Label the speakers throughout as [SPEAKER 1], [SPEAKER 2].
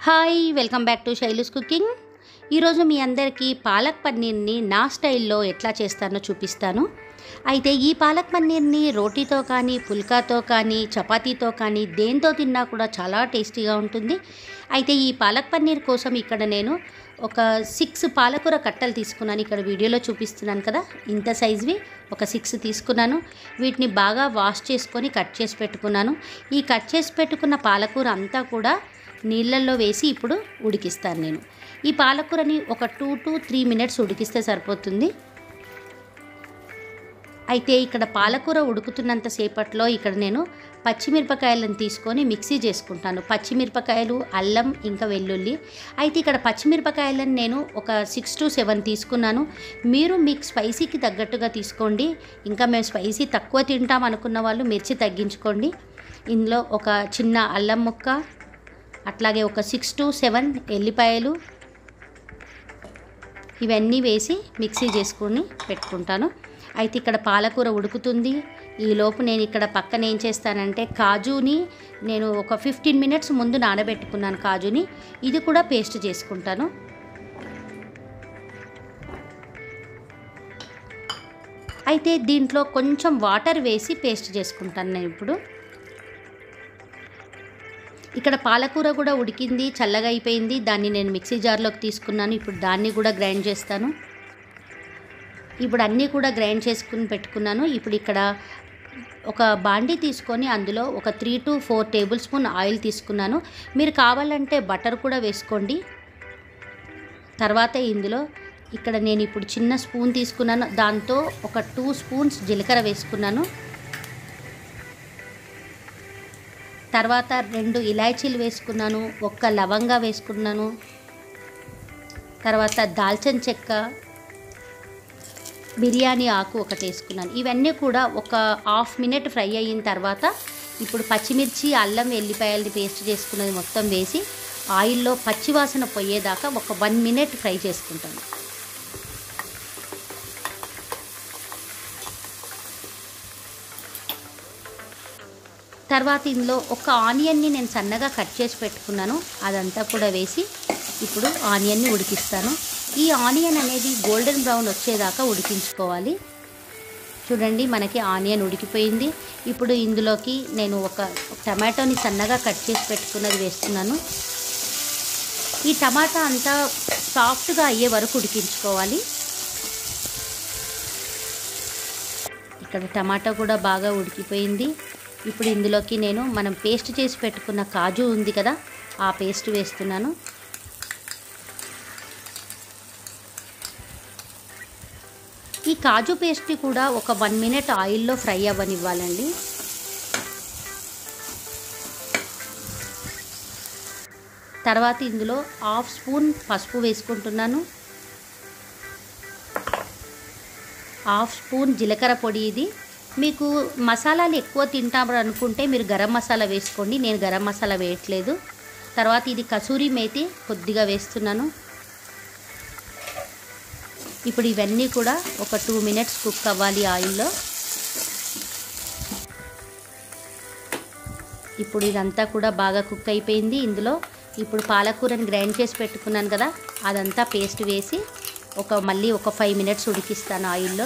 [SPEAKER 1] hi welcome back to Shailu's cooking ఈరోజు మీ అందరికీ పాలక్ పన్నీర్ని నా స్టైల్లో ఎట్లా చేస్తానో చూపిస్తాను అయితే ఈ పాలక్ పన్నీర్ని రోటీతో కానీ పుల్కాతో కానీ చపాతీతో కానీ దేంతో తిన్నా కూడా చాలా టేస్టీగా ఉంటుంది అయితే ఈ పాలక్ పన్నీర్ కోసం ఇక్కడ నేను ఒక సిక్స్ పాలకూర కట్టలు తీసుకున్నాను ఇక్కడ వీడియోలో చూపిస్తున్నాను కదా ఇంత సైజువి ఒక సిక్స్ తీసుకున్నాను వీటిని బాగా వాష్ చేసుకొని కట్ చేసి పెట్టుకున్నాను ఈ కట్ చేసి పెట్టుకున్న పాలకూర అంతా కూడా నీళ్ళల్లో వేసి ఇప్పుడు ఉడికిస్తాను నేను ఈ పాలకూరని ఒక టూ టు త్రీ మినిట్స్ ఉడికిస్తే సరిపోతుంది అయితే ఇక్కడ పాలకూర ఉడుకుతున్నంత సేపట్లో ఇక్కడ నేను పచ్చిమిరపకాయలను తీసుకొని మిక్సీ చేసుకుంటాను పచ్చిమిరపకాయలు అల్లం ఇంకా వెల్లుల్లి అయితే ఇక్కడ పచ్చిమిరపకాయలను నేను ఒక సిక్స్ టు సెవెన్ తీసుకున్నాను మీరు మీకు స్పైసీకి తగ్గట్టుగా తీసుకోండి ఇంకా మేము స్పైసీ తక్కువ తింటాం అనుకున్న వాళ్ళు మిర్చి తగ్గించుకోండి ఇందులో ఒక చిన్న అల్లం ముక్క అట్లాగే ఒక సిక్స్ టు సెవెన్ ఎల్లిపాయలు ఇవన్నీ వేసి మిక్సీ చేసుకొని పెట్టుకుంటాను అయితే ఇక్కడ పాలకూర ఉడుకుతుంది ఈలోపు నేను ఇక్కడ పక్కన ఏం చేస్తానంటే కాజుని నేను ఒక ఫిఫ్టీన్ మినిట్స్ ముందు నానబెట్టుకున్నాను కాజుని ఇది కూడా పేస్ట్ చేసుకుంటాను అయితే దీంట్లో కొంచెం వాటర్ వేసి పేస్ట్ చేసుకుంటాను నేను ఇప్పుడు ఇక్కడ పాలకూర కూడా ఉడికింది చల్లగా అయిపోయింది దాన్ని నేను మిక్సీ జార్లోకి తీసుకున్నాను ఇప్పుడు దాన్ని కూడా గ్రైండ్ చేస్తాను ఇప్పుడు అన్నీ కూడా గ్రైండ్ చేసుకుని పెట్టుకున్నాను ఇప్పుడు ఇక్కడ ఒక బాండీ తీసుకొని అందులో ఒక three to four tablespoon oil తీసుకున్నాను మీరు కావాలంటే బటర్ కూడా వేసుకోండి తర్వాత ఇందులో ఇక్కడ నేను ఇప్పుడు చిన్న స్పూన్ తీసుకున్నాను దాంతో ఒక టూ స్పూన్స్ జీలకర్ర వేసుకున్నాను తర్వాత రెండు ఇలాచీలు వేసుకున్నాను ఒక్క లవంగా వేసుకున్నాను తర్వాత దాల్చిన చెక్క బిర్యానీ ఆకు ఒకటి వేసుకున్నాను ఇవన్నీ కూడా ఒక హాఫ్ మినిట్ ఫ్రై అయిన తర్వాత ఇప్పుడు పచ్చిమిర్చి అల్లం వెల్లిపాయలని పేస్ట్ చేసుకున్నది మొత్తం వేసి ఆయిల్లో పచ్చివాసన పోయేదాకా ఒక వన్ మినిట్ ఫ్రై చేసుకుంటాను తర్వాత ఇందులో ఒక ఆనియన్ని నేను సన్నగా కట్ చేసి పెట్టుకున్నాను అదంతా కూడా వేసి ఇప్పుడు ఆనియన్ని ఉడికిస్తాను ఈ ఆనియన్ అనేది గోల్డెన్ బ్రౌన్ వచ్చేదాకా ఉడికించుకోవాలి చూడండి మనకి ఆనియన్ ఉడికిపోయింది ఇప్పుడు ఇందులోకి నేను ఒక టమాటోని సన్నగా కట్ చేసి పెట్టుకున్నది వేస్తున్నాను ఈ టమాటా అంతా సాఫ్ట్గా అయ్యే వరకు ఉడికించుకోవాలి ఇక్కడ టమాటా కూడా బాగా ఉడికిపోయింది ఇప్పుడు ఇందులోకి నేను మనం పేస్ట్ చేసి పెట్టుకున్న కాజు ఉంది కదా ఆ పేస్ట్ వేస్తున్నాను ఈ కాజు పేస్ట్ కూడా ఒక వన్ మినిట్ ఆయిల్లో ఫ్రై అవ్వనివ్వాలండి తర్వాత ఇందులో హాఫ్ స్పూన్ పసుపు వేసుకుంటున్నాను హాఫ్ స్పూన్ జీలకర్ర పొడి ఇది మీకు మసాలాలు ఎక్కువ తింటాము అనుకుంటే మీరు గరం మసాలా వేసుకోండి నేను గరం మసాలా వేయట్లేదు తర్వాత ఇది కసూరి మేతి కొద్దిగా వేస్తున్నాను ఇప్పుడు ఇవన్నీ కూడా ఒక టూ మినిట్స్ కుక్ అవ్వాలి ఆయిల్లో ఇప్పుడు ఇదంతా కూడా బాగా కుక్ అయిపోయింది ఇందులో ఇప్పుడు పాలకూరని గ్రైండ్ చేసి పెట్టుకున్నాను కదా అదంతా పేస్ట్ వేసి ఒక మళ్ళీ ఒక ఫైవ్ మినిట్స్ ఉడికిస్తాను ఆయిల్లో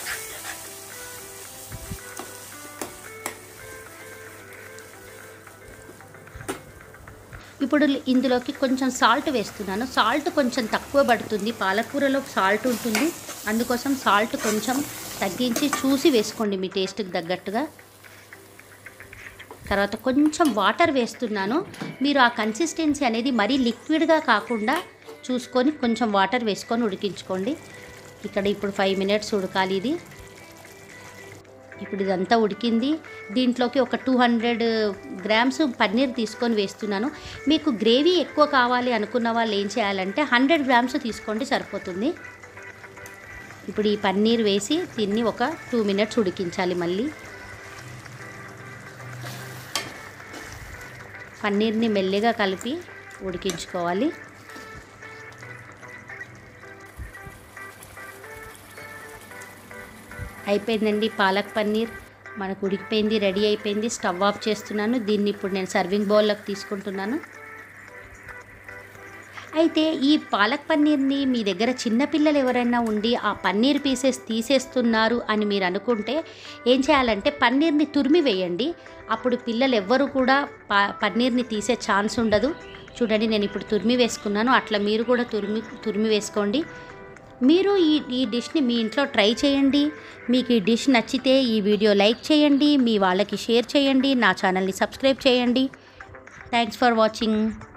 [SPEAKER 1] ఇప్పుడు ఇందులోకి కొంచెం సాల్ట్ వేస్తున్నాను సాల్ట్ కొంచెం తక్కువ పడుతుంది పాలకూరలో సాల్ట్ ఉంటుంది అందుకోసం సాల్ట్ కొంచెం తగ్గించి చూసి వేసుకోండి మీ టేస్ట్కి తగ్గట్టుగా తర్వాత కొంచెం వాటర్ వేస్తున్నాను మీరు ఆ కన్సిస్టెన్సీ అనేది మరీ లిక్విడ్గా కాకుండా చూసుకొని కొంచెం వాటర్ వేసుకొని ఉడికించుకోండి ఇక్కడ ఇప్పుడు ఫైవ్ మినిట్స్ ఉడకాలి ఇది ఇప్పుడు ఇదంతా ఉడికింది దీంట్లోకి ఒక టూ హండ్రెడ్ గ్రామ్స్ పన్నీర్ తీసుకొని వేస్తున్నాను మీకు గ్రేవీ ఎక్కువ కావాలి అనుకున్న వాళ్ళు ఏం చేయాలంటే హండ్రెడ్ గ్రామ్స్ తీసుకోండి సరిపోతుంది ఇప్పుడు ఈ పన్నీర్ వేసి దీన్ని ఒక టూ మినిట్స్ ఉడికించాలి మళ్ళీ పన్నీర్ని మెల్లిగా కలిపి ఉడికించుకోవాలి అయిపోయిందండి పాలక్ పన్నీర్ మనకు ఉడికిపోయింది రెడీ అయిపోయింది స్టవ్ ఆఫ్ చేస్తున్నాను దీన్ని ఇప్పుడు నేను సర్వింగ్ బౌల్లోకి తీసుకుంటున్నాను అయితే ఈ పాలక్ పన్నీర్ని మీ దగ్గర చిన్నపిల్లలు ఎవరైనా ఉండి ఆ పన్నీర్ పీసెస్ తీసేస్తున్నారు అని మీరు అనుకుంటే ఏం చేయాలంటే పన్నీర్ని తురిమి వేయండి అప్పుడు పిల్లలు ఎవ్వరు కూడా ప పన్నీర్ని తీసే ఛాన్స్ ఉండదు చూడండి నేను ఇప్పుడు తురిమి వేసుకున్నాను అట్లా మీరు కూడా తురిమి తురిమి వేసుకోండి మీరు ఈ ఈ డిష్ని మీ ఇంట్లో ట్రై చేయండి మీకు ఈ డిష్ నచ్చితే ఈ వీడియో లైక్ చేయండి మీ వాళ్ళకి షేర్ చేయండి నా ఛానల్ని సబ్స్క్రైబ్ చేయండి థ్యాంక్స్ ఫర్ వాచింగ్